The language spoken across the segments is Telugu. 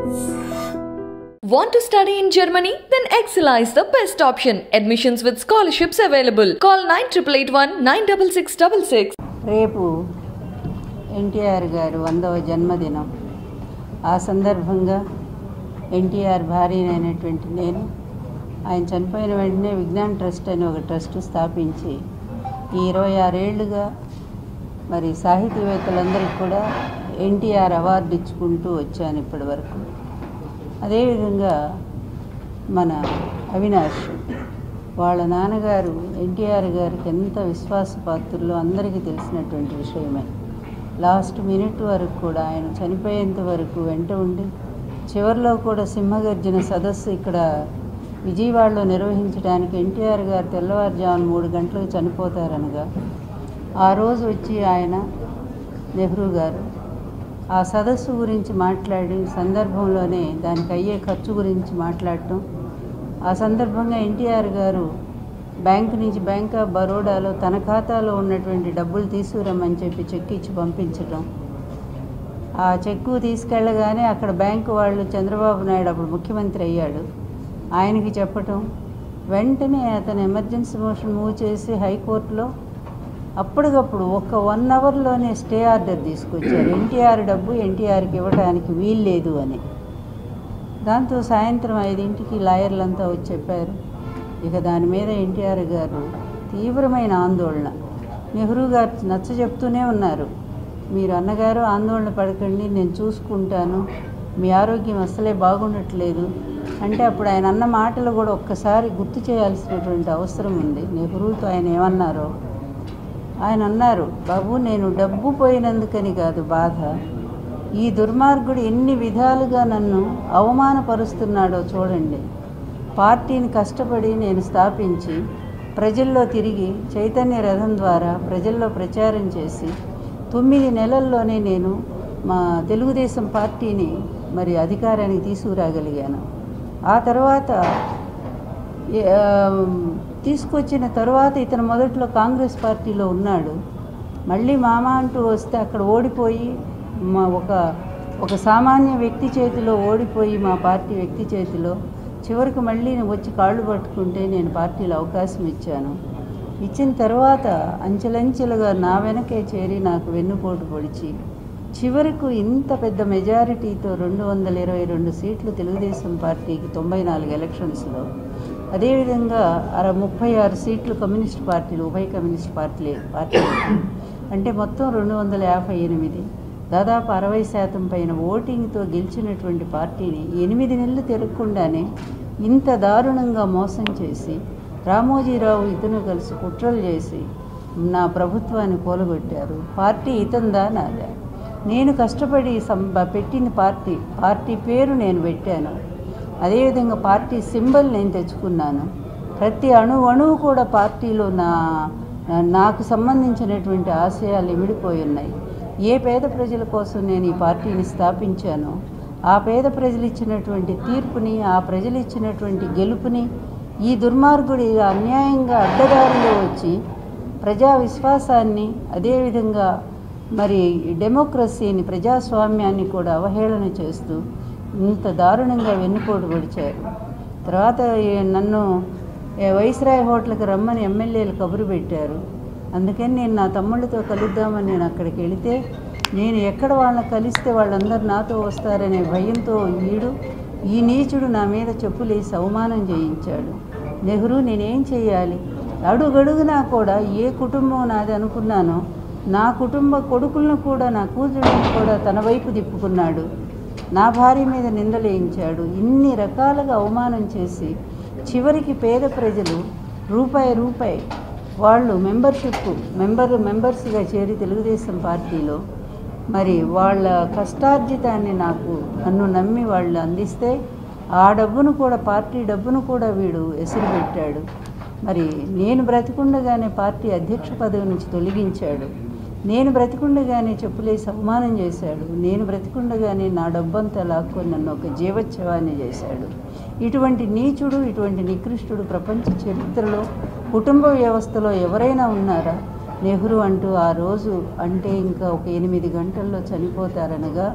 Want to study in Germany? Then Excella is the best option. Admissions with scholarships available. Call 9881 96666. రేపు ఎన్టీఆర్ గారు వందవ జన్మదినం ఆ సందర్భంగా ఎన్టీఆర్ భార్యనైనటువంటి నేను ఆయన చనిపోయిన వెంటనే విజ్ఞాన్ ట్రస్ట్ అని ఒక ట్రస్ట్ స్థాపించి ఈ ఇరవై ఆరేళ్లుగా మరి సాహితీవేత్తలందరికీ కూడా ఎన్టీఆర్ అవార్డు ఇచ్చుకుంటూ వచ్చాను ఇప్పటి వరకు అదేవిధంగా మన అవినాష్ వాళ్ళ నాన్నగారు ఎన్టీఆర్ గారికి ఎంత విశ్వాసపాత్రులో అందరికీ తెలిసినటువంటి విషయమే లాస్ట్ మినిట్ వరకు కూడా ఆయన చనిపోయేంత వరకు వెంట ఉండి చివరిలో కూడా సింహగర్జన సదస్సు ఇక్కడ విజయవాడలో నిర్వహించడానికి ఎన్టీఆర్ గారు తెల్లవారుజామున మూడు గంటలకు చనిపోతారనగా ఆ రోజు వచ్చి ఆయన నెహ్రూ గారు ఆ సదస్సు గురించి మాట్లాడి సందర్భంలోనే దానికి అయ్యే ఖర్చు గురించి మాట్లాడటం ఆ సందర్భంగా ఎన్టీఆర్ గారు బ్యాంకు నుంచి బ్యాంక్ ఆఫ్ బరోడాలో తన ఖాతాలో ఉన్నటువంటి డబ్బులు తీసుకురమ్మని చెప్పి చెక్ ఇచ్చి పంపించటం ఆ చెక్కు తీసుకెళ్ళగానే అక్కడ బ్యాంకు వాళ్ళు చంద్రబాబు నాయుడు అప్పుడు ముఖ్యమంత్రి అయ్యాడు ఆయనకి చెప్పటం వెంటనే అతను ఎమర్జెన్సీ మోషన్ మూవ్ చేసి హైకోర్టులో అప్పటికప్పుడు ఒక వన్ అవర్లోనే స్టే ఆర్డర్ తీసుకొచ్చారు ఎన్టీఆర్ డబ్బు ఎన్టీఆర్కి ఇవ్వడానికి వీల్లేదు అని దాంతో సాయంత్రం ఐదింటికి లాయర్లంతా వచ్చి చెప్పారు ఇక దాని మీద ఎన్టీఆర్ గారు తీవ్రమైన ఆందోళన నెహ్రూ గారు నచ్చ చెప్తూనే ఉన్నారు మీరు అన్నగారు ఆందోళన పడకండి నేను చూసుకుంటాను మీ ఆరోగ్యం అస్సలే బాగుండట్లేదు అంటే అప్పుడు ఆయన అన్న మాటలు కూడా ఒక్కసారి గుర్తు చేయాల్సినటువంటి అవసరం ఉంది నెహ్రూతో ఆయన ఏమన్నారో ఆయన అన్నారు బాబు నేను డబ్బు పోయినందుకని కాదు బాధ ఈ దుర్మార్గుడు ఎన్ని విధాలుగా నన్ను అవమానపరుస్తున్నాడో చూడండి పార్టీని కష్టపడి నేను స్థాపించి ప్రజల్లో తిరిగి చైతన్య రథం ద్వారా ప్రజల్లో ప్రచారం చేసి తొమ్మిది నెలల్లోనే నేను మా తెలుగుదేశం పార్టీని మరి అధికారానికి తీసుకురాగలిగాను ఆ తర్వాత ఏ- ఆ, తీసుకొచ్చిన తర్వాత ఇతను మొదట్లో కాంగ్రెస్ పార్టీలో ఉన్నాడు మళ్ళీ మామ అంటూ వస్తే అక్కడ ఓడిపోయి మా ఒక ఒక సామాన్య వ్యక్తి చేతిలో ఓడిపోయి మా పార్టీ వ్యక్తి చేతిలో చివరికి మళ్ళీ నేను వచ్చి కాళ్ళు పట్టుకుంటే నేను పార్టీలో అవకాశం ఇచ్చాను ఇచ్చిన తర్వాత అంచెలంచెలుగా నా వెనకే చేరి నాకు వెన్నుపోటు పొడిచి చివరకు ఇంత పెద్ద మెజారిటీతో రెండు వందల ఇరవై రెండు సీట్లు తెలుగుదేశం పార్టీకి తొంభై నాలుగు ఎలక్షన్స్లో అదేవిధంగా అర ముప్పై ఆరు సీట్లు కమ్యూనిస్ట్ పార్టీలు ఉభయ కమ్యూనిస్ట్ పార్టీలే పార్టీలు అంటే మొత్తం రెండు వందల యాభై ఎనిమిది దాదాపు అరవై శాతం పైన ఓటింగ్తో గెలిచినటువంటి పార్టీని ఎనిమిది నెలలు తిరగకుండానే ఇంత దారుణంగా మోసం చేసి రామోజీరావు ఇతను కలిసి కుట్రలు చేసి నా ప్రభుత్వాన్ని కూలగొట్టారు పార్టీ ఇతందా నాదా నేను కష్టపడి సంబ పెట్టిన పార్టీ పార్టీ పేరు నేను పెట్టాను అదేవిధంగా పార్టీ సింబల్ నేను తెచ్చుకున్నాను ప్రతి అణు అణువు కూడా పార్టీలో నా నాకు సంబంధించినటువంటి ఆశయాలు ఇమిడిపోయి ఉన్నాయి ఏ పేద ప్రజల కోసం నేను ఈ పార్టీని స్థాపించానో ఆ పేద ప్రజలు ఇచ్చినటువంటి తీర్పుని ఆ ప్రజలు ఇచ్చినటువంటి గెలుపుని ఈ దుర్మార్గుడి అన్యాయంగా అడ్డదారిలో వచ్చి ప్రజా విశ్వాసాన్ని అదేవిధంగా మరి డెమోక్రసీని ప్రజాస్వామ్యాన్ని కూడా అవహేళన చేస్తూ ఇంత దారుణంగా వెన్నుపోటు పొడిచారు తర్వాత ఈ- నన్ను ఏ వైస్రాయ్ హోటల్కి రమ్మని ఎమ్మెల్యేలు కబురు పెట్టారు అందుకని నేను నా తమ్ముళ్ళతో కలుద్దామని నేను అక్కడికి వెళితే నేను ఎక్కడ వాళ్ళని కలిస్తే వాళ్ళందరూ నాతో వస్తారనే భయంతో ఈడు ఈ నీచుడు నా మీద చెప్పులేసి అవమానం చేయించాడు నెహ్రూ నేనేం చేయాలి అడుగడుగునా కూడా ఏ కుటుంబం నాది అనుకున్నానో నా కుటుంబ కొడుకులను కూడా నా కూతుళ్ళని కూడా తన వైపు తిప్పుకున్నాడు నా భార్య మీద నిందలేయించాడు ఇన్ని రకాలుగా అవమానం చేసి చివరికి పేద ప్రజలు రూపాయి రూపాయి వాళ్ళు మెంబర్షిప్ మెంబర్ మెంబర్స్గా చేరి తెలుగుదేశం పార్టీలో మరి వాళ్ళ కష్టార్జితాన్ని నాకు నన్ను నమ్మి వాళ్ళు అందిస్తే ఆ డబ్బును కూడా పార్టీ డబ్బును కూడా వీడు ఎసురు పెట్టాడు మరి నేను బ్రతికుండగానే పార్టీ అధ్యక్ష పదవి నుంచి తొలగించాడు నేను బ్రతికుండగానే చెప్పులేసి అవమానం చేశాడు నేను బ్రతికుండగానే నా డబ్బంతా లాక్కొని నన్ను ఒక జీవోత్సవాన్ని చేశాడు ఇటువంటి నీచుడు ఇటువంటి నికృష్టుడు ప్రపంచ చరిత్రలో కుటుంబ వ్యవస్థలో ఎవరైనా ఉన్నారా నెహ్రూ అంటూ ఆ రోజు అంటే ఇంకా ఒక ఎనిమిది గంటల్లో చనిపోతారనగా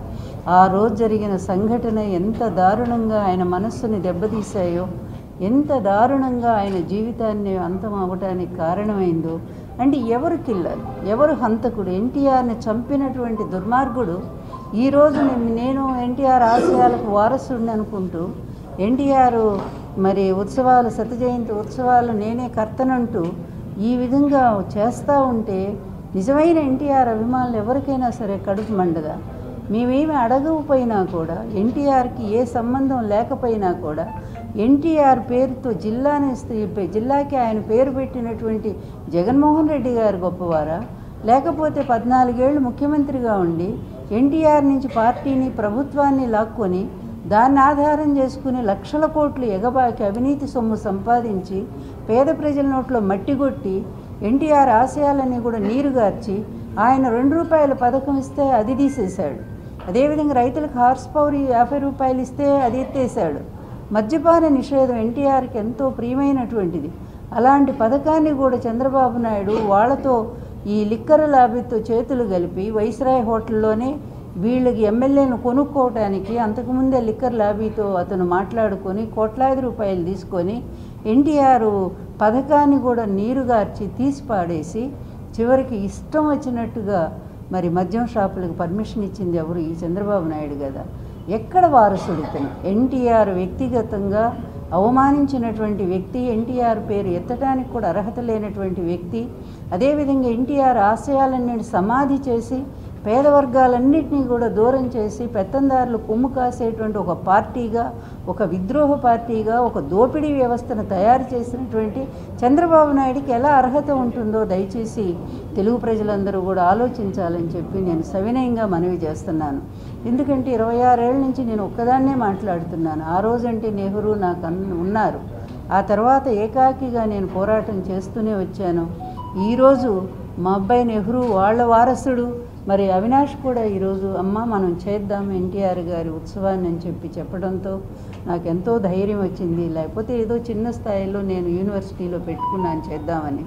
ఆ రోజు జరిగిన సంఘటన ఎంత దారుణంగా ఆయన మనస్సుని దెబ్బతీశాయో ఎంత దారుణంగా ఆయన జీవితాన్ని అంతం అవ్వటానికి కారణమైందో అంటే ఎవరు కిల్లర్ ఎవరు హంతకుడు ఎన్టీఆర్ని చంపినటువంటి దుర్మార్గుడు ఈరోజు నేను నేను ఎన్టీఆర్ ఆశయాలకు వారసుడిని అనుకుంటూ ఎన్టీఆర్ మరి ఉత్సవాలు శత జయంతి ఉత్సవాలు నేనే కర్తనంటూ ఈ విధంగా చేస్తూ ఉంటే నిజమైన ఎన్టీఆర్ అభిమానులు ఎవరికైనా సరే కడుపు మండదా మేమేమి అడగకపోయినా కూడా ఎన్టీఆర్కి ఏ సంబంధం లేకపోయినా కూడా ఎన్టీఆర్ పేరుతో జిల్లాని జిల్లాకి ఆయన పేరు పెట్టినటువంటి జగన్మోహన్ రెడ్డి గారు గొప్పవారా లేకపోతే పద్నాలుగేళ్ళు ముఖ్యమంత్రిగా ఉండి ఎన్టీఆర్ నుంచి పార్టీని ప్రభుత్వాన్ని లాక్కొని దాన్ని ఆధారం చేసుకుని లక్షల కోట్లు ఎగబాకి అవినీతి సొమ్ము సంపాదించి పేద ప్రజల నోట్లో మట్టి కొట్టి ఎన్టీఆర్ ఆశయాలన్నీ కూడా నీరుగార్చి ఆయన రెండు రూపాయల పథకం ఇస్తే అది తీసేశాడు అదేవిధంగా రైతులకు హార్స్ పవర్ యాభై రూపాయలు ఇస్తే అది ఎత్తేసాడు మద్యపాన నిషేధం ఎన్టీఆర్కి ఎంతో ప్రియమైనటువంటిది అలాంటి పథకాన్ని కూడా చంద్రబాబు నాయుడు వాళ్ళతో ఈ లిక్కర్ లాబీతో చేతులు కలిపి వైస్రాయ్ హోటల్లోనే వీళ్ళకి ఎమ్మెల్యేను కొనుక్కోవటానికి అంతకుముందే లిక్కర్ లాబీతో అతను మాట్లాడుకొని కోట్లాది రూపాయలు తీసుకొని ఎన్టీఆర్ పథకాన్ని కూడా నీరుగార్చి తీసి పాడేసి చివరికి ఇష్టం వచ్చినట్టుగా మరి మద్యం షాపులకు పర్మిషన్ ఇచ్చింది ఎవరు ఈ చంద్రబాబు నాయుడు కదా ఎక్కడ వారసుడు ఇతను ఎన్టీఆర్ వ్యక్తిగతంగా అవమానించినటువంటి వ్యక్తి ఎన్టీఆర్ పేరు ఎత్తడానికి కూడా అర్హత లేనటువంటి వ్యక్తి అదేవిధంగా ఎన్టీఆర్ ఆశయాలన్నీ సమాధి చేసి పేద వర్గాలన్నింటినీ కూడా దూరం చేసి పెత్తందారులు కొమ్ము కాసేటువంటి ఒక పార్టీగా ఒక విద్రోహ పార్టీగా ఒక దోపిడీ వ్యవస్థను తయారు చేసినటువంటి చంద్రబాబు నాయుడికి ఎలా అర్హత ఉంటుందో దయచేసి తెలుగు ప్రజలందరూ కూడా ఆలోచించాలని చెప్పి నేను సవినయంగా మనవి చేస్తున్నాను ఎందుకంటే ఇరవై ఆరేళ్ళ నుంచి నేను ఒక్కదాన్నే మాట్లాడుతున్నాను ఆ రోజంటే నెహ్రూ నాకు అన్- ఉన్నారు ఆ తర్వాత ఏకాకిగా నేను పోరాటం చేస్తూనే వచ్చాను ఈరోజు మా అబ్బాయి నెహ్రూ వాళ్ళ వారసుడు మరి అవినాష్ కూడా ఈరోజు అమ్మ మనం చేద్దాం ఎన్టీఆర్ గారి ఉత్సవాన్ని అని చెప్పి చెప్పడంతో నాకు ఎంతో ధైర్యం వచ్చింది లేకపోతే ఏదో చిన్న స్థాయిలో నేను యూనివర్సిటీలో పెట్టుకున్నాను చేద్దామని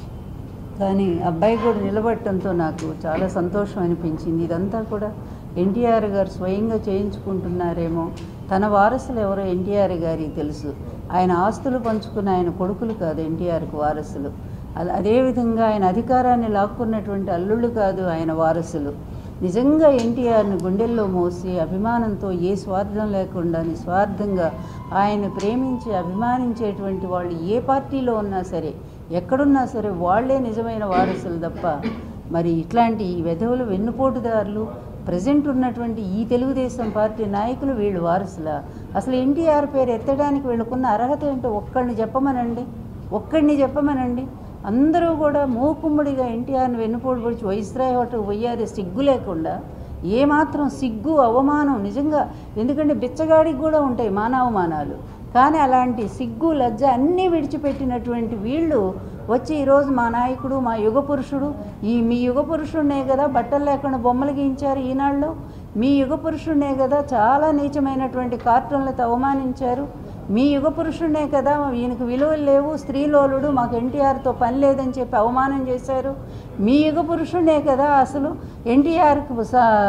కానీ అబ్బాయి కూడా నిలబడటంతో నాకు చాలా సంతోషం అనిపించింది ఇదంతా కూడా ఎన్టీఆర్ గారు స్వయంగా చేయించుకుంటున్నారేమో తన వారసులు ఎవరో ఎన్టీఆర్ గారికి తెలుసు ఆయన ఆస్తులు పంచుకున్న ఆయన కొడుకులు కాదు ఎన్టీఆర్కి వారసులు అల- అదేవిధంగా ఆయన అధికారాన్ని లాక్కున్నటువంటి అల్లుళ్ళు కాదు ఆయన వారసులు నిజంగా ఎన్టీఆర్ని గుండెల్లో మోసి అభిమానంతో ఏ స్వార్థం లేకుండా నిస్వార్థంగా ఆయన ప్రేమించి అభిమానించేటువంటి వాళ్ళు ఏ పార్టీలో ఉన్నా సరే ఎక్కడున్నా సరే వాళ్ళే నిజమైన వారసులు తప్ప మరి ఇట్లాంటి ఈ వెధవులు వెన్నుపోటుదారులు ప్రజెంట్ ఉన్నటువంటి ఈ తెలుగుదేశం పార్టీ నాయకులు వీళ్ళు వారసులా అసలు ఎన్టీఆర్ పేరు ఎత్తడానికి వీళ్ళకున్న అర్హత ఏంటో ఒక్కడిని చెప్పమనండి ఒక్కడిని చెప్పమనండి అందరూ కూడా మూకుమ్మడిగా ఎన్టీఆర్ని వెన్నుపోటు పొడిచి వైస్రాయ్ హోటల్ పోయారు సిగ్గు లేకుండా ఏమాత్రం సిగ్గు అవమానం నిజంగా ఎందుకంటే బిచ్చగాడికి కూడా ఉంటాయి మానవమానాలు కానీ అలాంటి సిగ్గు లజ్జ అన్నీ విడిచిపెట్టినటువంటి వీళ్ళు వచ్చి ఈరోజు మా నాయకుడు మా యుగ పురుషుడు ఈ మీ యుగ పురుషుడినే కదా బట్టలు లేకుండా బొమ్మలు గీయించారు ఈనాళ్ళు మీ యుగ పురుషుడినే కదా చాలా నీచమైనటువంటి కార్టూన్లతో అవమానించారు మీ యుగ పురుషుడినే కదా ఈయనకు విలువలు లేవు స్త్రీలోలుడు మాకు ఎన్టీఆర్తో పని లేదని చెప్పి అవమానం చేశారు మీ యుగ పురుషుడినే కదా అసలు ఎన్టీఆర్కి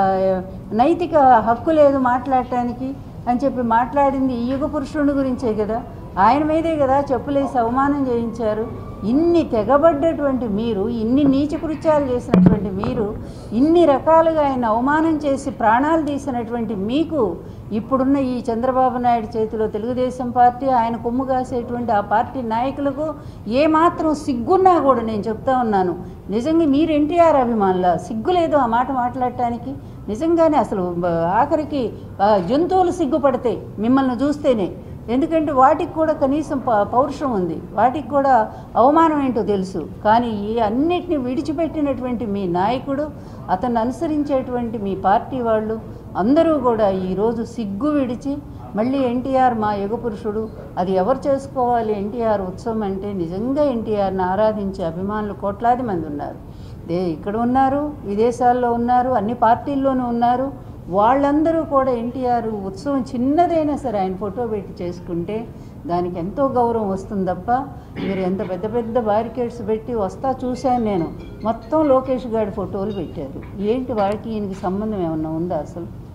నైతిక హక్కు లేదు మాట్లాడటానికి అని చెప్పి మాట్లాడింది ఈ యుగ పురుషుడి గురించే కదా ఆయన మీదే కదా చెప్పులేసి అవమానం చేయించారు ఇన్ని తెగబడ్డటువంటి మీరు ఇన్ని నీచ కృత్యాలు చేసినటువంటి మీరు ఇన్ని రకాలుగా ఆయన అవమానం చేసి ప్రాణాలు తీసినటువంటి మీకు ఇప్పుడున్న ఈ చంద్రబాబు నాయుడు చేతిలో తెలుగుదేశం పార్టీ ఆయన కొమ్ము కాసేటువంటి ఆ పార్టీ నాయకులకు ఏమాత్రం సిగ్గున్నా కూడా నేను చెప్తా ఉన్నాను నిజంగా మీరు ఎన్టీఆర్ అభిమానుల సిగ్గు లేదు ఆ మాట మాట్లాడటానికి నిజంగానే అసలు బ- ఆఖరికి ఆ, జంతువులు సిగ్గుపడతాయి మిమ్మల్ని చూస్తేనే ఎందుకంటే వాటికి కూడా కనీసం ప- పౌరుషం ఉంది వాటికి కూడా అవమానం ఏంటో తెలుసు కానీ ఈ అన్నిటిని విడిచిపెట్టినటువంటి మీ నాయకుడు అతన్ని అనుసరించేటువంటి మీ పార్టీ వాళ్ళు అందరూ కూడా ఈరోజు సిగ్గు విడిచి మళ్ళీ ఎన్టీఆర్ మా యుగ పురుషుడు అది ఎవరు చేసుకోవాలి ఎన్టీఆర్ ఉత్సవం అంటే నిజంగా ఎన్టీఆర్ని ఆరాధించే అభిమానులు కోట్లాది మంది ఉన్నారు దే ఇక్కడ ఉన్నారు విదేశాల్లో ఉన్నారు అన్ని పార్టీల్లోనూ ఉన్నారు వాళ్ళందరూ కూడా ఎన్టీఆర్ ఉత్సవం చిన్నదైనా సరే ఆయన ఫోటో పెట్టి చేసుకుంటే దానికి ఎంతో గౌరవం వస్తుంది తప్ప మీరు ఎంత పెద్ద పెద్ద బారికేడ్స్ పెట్టి వస్తా చూశాను నేను మొత్తం లోకేష్ గారి ఫోటోలు పెట్టారు ఏంటి వాడికి ఈయనకి సంబంధం ఏమన్నా ఉందా అసలు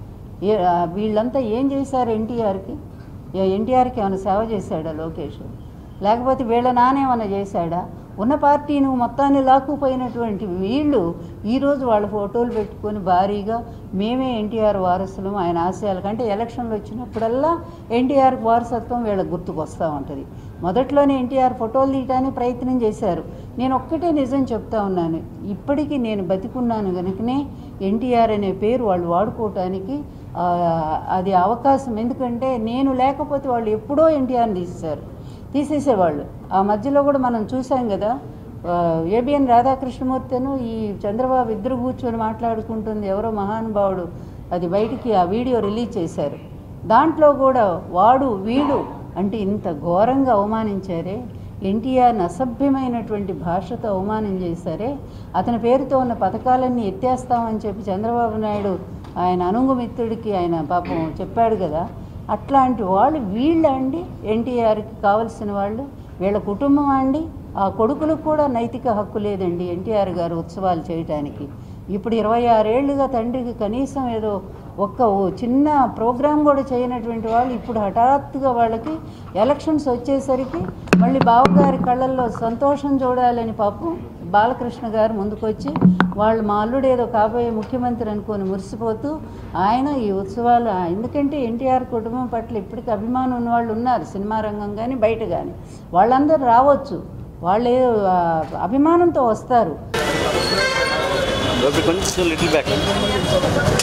ఏ ఆ, వీళ్ళంతా ఏం చేశారు ఎన్టీఆర్కి ఎన్టీఆర్కి ఏమైనా సేవ చేశాడా లోకేష్ లేకపోతే వీళ్ళ నానేమన్నా చేశాడా ఉన్న పార్టీని మొత్తాన్ని లాక్కుపోయినటువంటి వీళ్ళు ఈరోజు వాళ్ళ ఫోటోలు పెట్టుకొని భారీగా మేమే ఎన్టీఆర్ వారసులం ఆయన ఆశయాల కంటే ఎలక్షన్లు వచ్చినప్పుడల్లా ఎన్టీఆర్ వారసత్వం వీళ్ళకి గుర్తుకొస్తూ ఉంటుంది మొదట్లోనే ఎన్టీఆర్ ఫోటోలు తీయటానికి ప్రయత్నం చేశారు నేను ఒక్కటే నిజం చెప్తా ఉన్నాను ఇప్పటికీ నేను బతికున్నాను కనుకనే ఎన్టీఆర్ అనే పేరు వాళ్ళు వాడుకోవటానికి ఆ, అది అవకాశం ఎందుకంటే నేను లేకపోతే వాళ్ళు ఎప్పుడో ఎన్టీఆర్ని తీసేశారు తీసేసేవాళ్ళు ఆ మధ్యలో కూడా మనం చూసాం కదా ఆ, ఏబిఎన్ రాధాకృష్ణమూర్తిను ఈ చంద్రబాబు ఇద్దరు కూర్చొని మాట్లాడుకుంటుంది ఎవరో మహానుభావుడు అది బయటికి ఆ వీడియో రిలీజ్ చేశారు దాంట్లో కూడా వాడు వీడు అంటే ఇంత ఘోరంగా అవమానించారే ఎన్టీఆర్ని అసభ్యమైనటువంటి భాషతో అవమానం చేశారే అతని పేరుతో ఉన్న పథకాలన్నీ ఎత్తేస్తామని చెప్పి చంద్రబాబు నాయుడు ఆయన అనుంగుమిత్రుడికి ఆయన పాపం చెప్పాడు కదా అట్లాంటి వాళ్ళు వీళ్ళ అండి ఎన్టీఆర్కి కావలసిన వాళ్ళు వీళ్ళ కుటుంబం అండి ఆ కొడుకులకు కూడా నైతిక హక్కు లేదండి ఎన్టీఆర్ గారు ఉత్సవాలు చేయటానికి ఇప్పుడు ఇరవై ఆరేళ్లుగా తండ్రికి కనీసం ఏదో ఒక్క ఓ చిన్న ప్రోగ్రాం కూడా చేయనటువంటి వాళ్ళు ఇప్పుడు హఠాత్తుగా వాళ్ళకి ఎలక్షన్స్ వచ్చేసరికి మళ్ళీ బావగారి కళ్ళల్లో సంతోషం చూడాలని పాపం బాలకృష్ణ గారు ముందుకొచ్చి వాళ్ళు మా అల్లుడు ఏదో కాబోయే ముఖ్యమంత్రి అనుకొని మురిసిపోతూ ఆయన ఈ ఉత్సవాలు ఎందుకంటే ఎన్టీఆర్ కుటుంబం పట్ల ఇప్పటికీ అభిమానం ఉన్న వాళ్ళు ఉన్నారు సినిమా రంగం కానీ బయట కానీ వాళ్ళందరూ రావచ్చు వాళ్ళే ఆ, అభిమానంతో వస్తారు కొంచెం లిటిల్ బ్యాక్